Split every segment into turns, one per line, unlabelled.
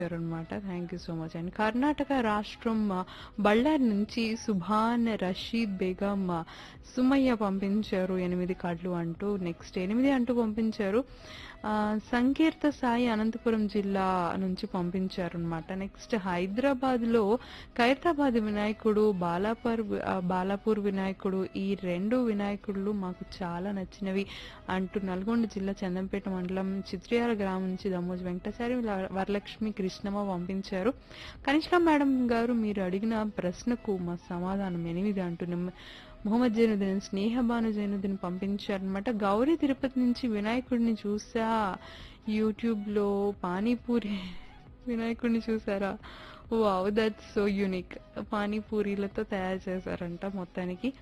అనమాట thank you so much and Karnataka రాష్ట్రం ఆ, బళ్ళారి నుంచి సుభాన్ రషీద్ బేగం ఆ, సుమయ్య పంపించారు ఎనిమిది కార్డులు అంటూ నెక్స్ట్ ఎనిమిది అంటూ పంపించారు ఆ, సంకీర్త సాయి అనంతపురం జిల్లా నుంచి పంపించారు అనమాట నెక్స్ట్ హైదరాబాద్ లో ఖైరతాబాద్ వినాయకుడు బాలాపూర్ ఆ, బాలాపూర్ వినాయకుడు ఈ రెండు వినాయకుడు మాకు చాలా నచ్చినవి అంటూ నల్గొండ జిల్లా చందంపేట మండలం చిత్రియాల గ్రామం నుంచి దమ్మోజు వెంకటసారి ల- వరలక్ష్మి కృష్ణమ్మ పంపించారు కనిష్క మేడం గారు మీరు అడిగిన ప్రశ్నకు మా సమాధానం ఎనిమిది అంటూ నిమ్మ- మొహమ్మద్ జైనుద్దీన్ స్నేహబాను జైనుద్దీన్ పంపించారనమాట గౌరీ తిరుపతి నుంచి వినాయకుడిని చూసా యూట్యూబ్ లో పానీపూరి వినాయకుడిని చూసారా వావ్ దట్ సో యూనిక్ పానీపూరీలతో తయారు చేశారంట మొత్తానికి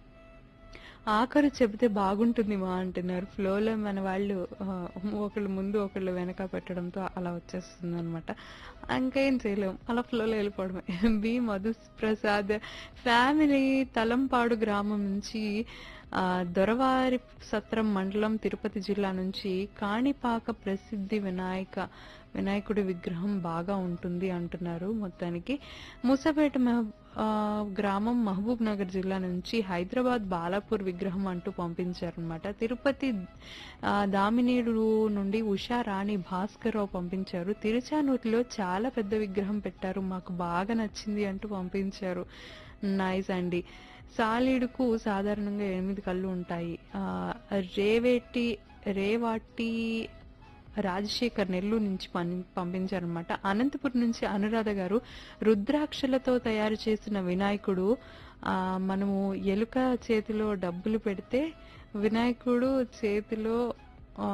ఆఖరు చెబితే బాగుంటుంది మా అంటున్నారు ఫ్లోలో మన వాళ్ళు ఆ, ఒకళ్ళు ముందు ఒకళ్ళు వెనక పెట్టడంతో అలా వచ్చేస్తుంది అనమాట ఇంకేం చేయలేం అలా ఫ్లోలో వెళ్ళిపోవడమే బి మధు ప్రసాద్ ఫ్యామిలీ తలంపాడు గ్రామం నుంచి ఆ, దొరవారి సత్రం మండలం తిరుపతి జిల్లా నుంచి కాణిపాక ప్రసిద్ధి వినాయక వినాయకుడి విగ్రహం బాగా ఉంటుంది అంటున్నారు మొత్తానికి మూసపేట మహ- ఆ, గ్రామం మహబూబ్ నగర్ జిల్లా నుంచి హైదరాబాద్ బాలాపూర్ విగ్రహం అంటూ పంపించారనమాట తిరుపతి ఆ, దామినేడు నుండి ఉషా రాణి భాస్కర్ రావు పంపించారు తిరుచానూరులో చాలా పెద్ద విగ్రహం పెట్టారు మాకు బాగా నచ్చింది అంటూ పంపించారు నైస్ అండి సాలీడుకు సాధారణంగా ఎనిమిది కళ్ళు ఉంటాయి ఆ, రేవేటి రేవాటి రాజశేఖర్ నెల్లూరు నుంచి పని- పంపించారనమాట అనంతపురం నుంచి అనురాధ గారు రుద్రాక్షలతో తయారు చేసిన వినాయకుడు ఆ మనము ఎలుక చేతిలో డబ్బులు పెడితే వినాయకుడు చేతిలో ఆ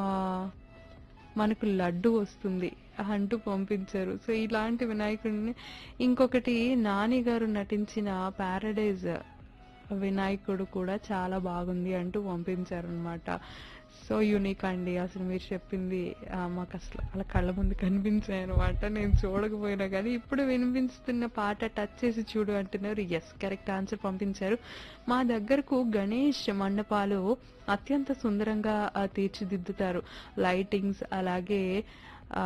మనకు లడ్డు వస్తుంది అంటూ పంపించారు సో ఇలాంటి వినాయకుడిని ఇంకొకటి నాని గారు నటించిన పారడైజ్ వినాయకుడు కూడా చాలా బాగుంది అంటూ పంపించారు అనమాట సో యూనిక్ అండి అసలు మీరు చెప్పింది ఆ, మాకు అసలు అలా కళ్ళ ముందు కనిపించాయి అనమాట నేను చూడకపోయినా కానీ ఇప్పుడు వినిపిస్తున్న పాట టచ్ చేసి చూడు అంటున్నారు ఎస్ కరెక్ట్ ఆన్సర్ పంపించారు మా దగ్గరకు గణేష్ మండపాలు అత్యంత సుందరంగా ఆ, తీర్చిదిద్దుతారు లైటింగ్స్ అలాగే ఆ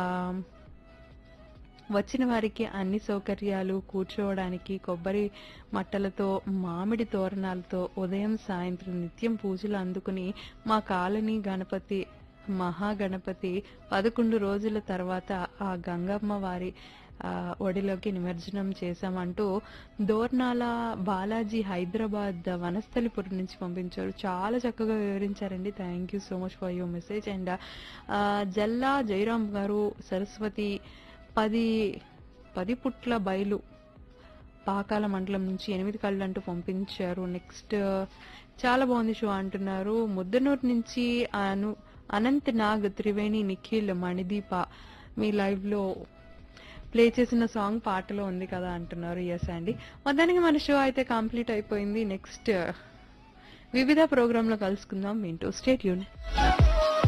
వచ్చిన వారికి అన్ని సౌకర్యాలు కూర్చోవడానికి కొబ్బరి మట్టలతో మామిడి తోరణాలతో ఉదయం సాయంత్రం నిత్యం పూజలు అందుకుని మా కాలనీ గణపతి మహాగణపతి పదకొండు రోజుల తర్వాత ఆ గంగమ్మ వారి ఆ, ఒడిలోకి నిమజ్జనం చేశామంటూ దోర్నాల బాలాజీ హైదరాబాద్ వనస్థలిపురం నుంచి పంపించారు చాలా చక్కగా వివరించారండి thank you so much for your message and Jalla Jayaram గారు సరస్వతి పది పది పుట్ల బయలు పాకాల మండలం నుంచి ఎనిమిది కళ్ళు అంటూ పంపించారు నెక్స్ట్ చాలా బాగుంది షో అంటున్నారు ముద్దనూరు నుంచి అను అనంత్ నాగ్ త్రివేణి నిఖిల్ మణిదీప మీ లైవ్ లో ప్లే చేసిన సాంగ్ పాటలో ఉంది కదా అంటున్నారు ఎస్ అండి మొత్తానికి మన షో అయితే కంప్లీట్ అయిపోయింది నెక్స్ట్ వివిధ ప్రోగ్రామ్ లో కలుసుకుందాం వింటూ స్టేట్ యూన్